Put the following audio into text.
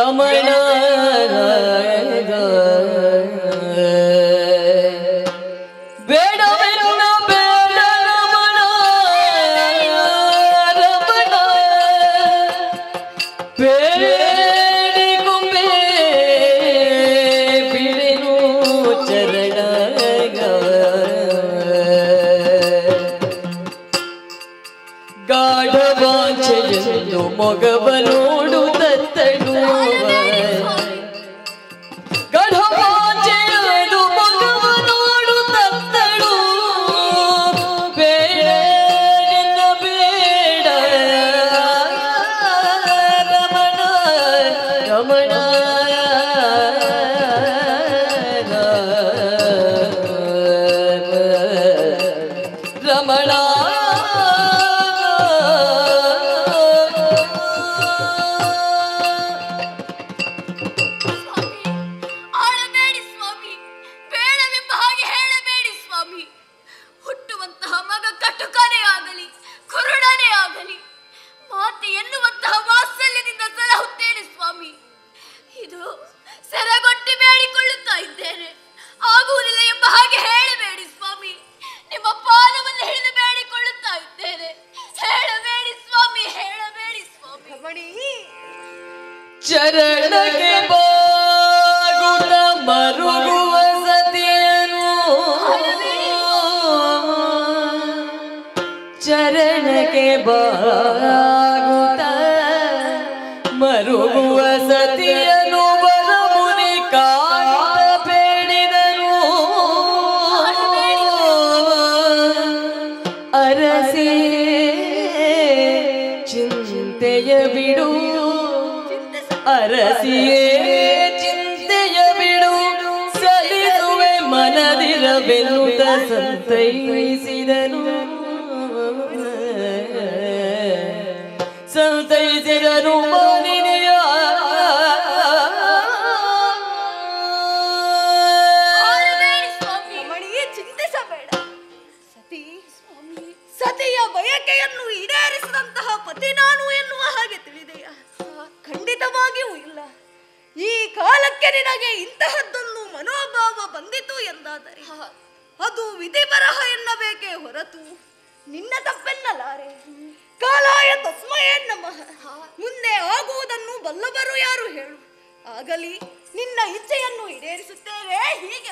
ರಮಣ ಬೇಡವೆನ್ನ ಬೇಡ ರಮಣ ರಮಣ ಬೇಡಿಗುಂಬೆ ಬಿಡೆನು ಚರಣ ಗಾಢವಾಂಚೆಯೆಂದು ಮೊಗವ ನೋಡು ತತ್ತಡುವ ಗಢವಾಂಚೆಯದು ಮೊಗವ ನೋಡು ತತ್ತಡು ಬೇಡ ನಿನ್ನ ಬೇಡ ರಮಣ ರಮಣ ರಮಣ ಆಳಬೇಡಿ ಸ್ವಾಮಿ ಬೇಡವೆಂಬ ಹಾಗೆ ಹೇಳಬೇಡಿ ಸ್ವಾಮಿ ಹುಟ್ಟುವಂತಹ ಮಗ ಕಟುಕನೇ ಆಗಲಿ ಕುರುಡನೇ ಆಗಲಿ ಮಾತೆ ಎನ್ನುವಂತಹ ವಾತ್ಸಲ್ಯದಿಂದ ಸಲಹುತ್ತೇನೆ ಸ್ವಾಮಿ ಇದು ಸೆರಗೊಟ್ಟಿ ಬೇಡಿಕೊಳ್ಳುತ್ತಾ ಇದ್ದೇನೆ ಆಗುವುದಿಲ್ಲ ಎಂಬ ಹಾಗೆ ಹೇಳಬೇಡಿ ಸ್ವಾಮಿ ನಿಮ್ಮ ಪಾದವನ್ನು ಹಿಡಿದು ಬೇಡಿಕೊಳ್ಳುತ್ತಾ ಇದ್ದೇನೆ ಹೇಳಬೇಡಿ ಸ್ವಾಮಿ ಹೇಳಬೇಡಿ ಸ್ವಾಮಿ ರಮಣಿ ಚರಣಕ್ಕೆ ಬಾಗುಣ ಮರುಗುವ ಸತಿಯನು ಚರಣಕ್ಕೆ ಬಾಗುತ್ತ ಮರುಗುವ ಸತಿಯನು ಬರಮುನಿ ಕಾಣ ಬೇಡಿದನು ಅರಸೇ ಚಿಂತೆಯ ಬಿಡು ಅರಸಿಯೇ ಚಿಂತೆಯ ಬಿಡು ಸಲಿಸುವೆ ಮನದಿರವೆನ್ನುತ್ತ ಸಂತೈಸಿದನು ಸಂತೈಸಿದನು ಮಾನಿನಿಯ ಆಳಬೇಡಿ ಸ್ವಾಮಿ ರಮಣಿ ಚಿಂತಿಸಬೇಡ ಸತಿ ಸತಿಯ ಬಯಕೆಯನ್ನು ಈಡೇರಿಸಿದಂತಹ ಪತಿ ನಾನು ಎನ್ನುವ ಹಾಗೆ ತಿಳಿದೆಯ ಖಂಡಿತವಾಗಿಯೂ ಇಲ್ಲ ಈ ಕಾಲಕ್ಕೆ ನಿನಗೆ ಇಂತಹದ್ದೊಂದು ಮನೋಭಾವ ಬಂದಿತು ಎಂದಾದರೆ ಅದು ವಿಧಿ ಬರಹ ಎನ್ನಬೇಕೇ ಹೊರತು ನಿನ್ನ ತಪ್ಪೆನ್ನಲಾರೆ ಕಾಲಾಯ ತಸ್ಮಯೇ ನಮಃ ಮುಂದೆ ಆಗುವುದನ್ನು ಬಲ್ಲವರು ಯಾರು ಹೇಳು ಆಗಲಿ ನಿನ್ನ ಇಚ್ಛೆಯನ್ನು ಈಡೇರಿಸುತ್ತೇವೆ ಹೀಗೆ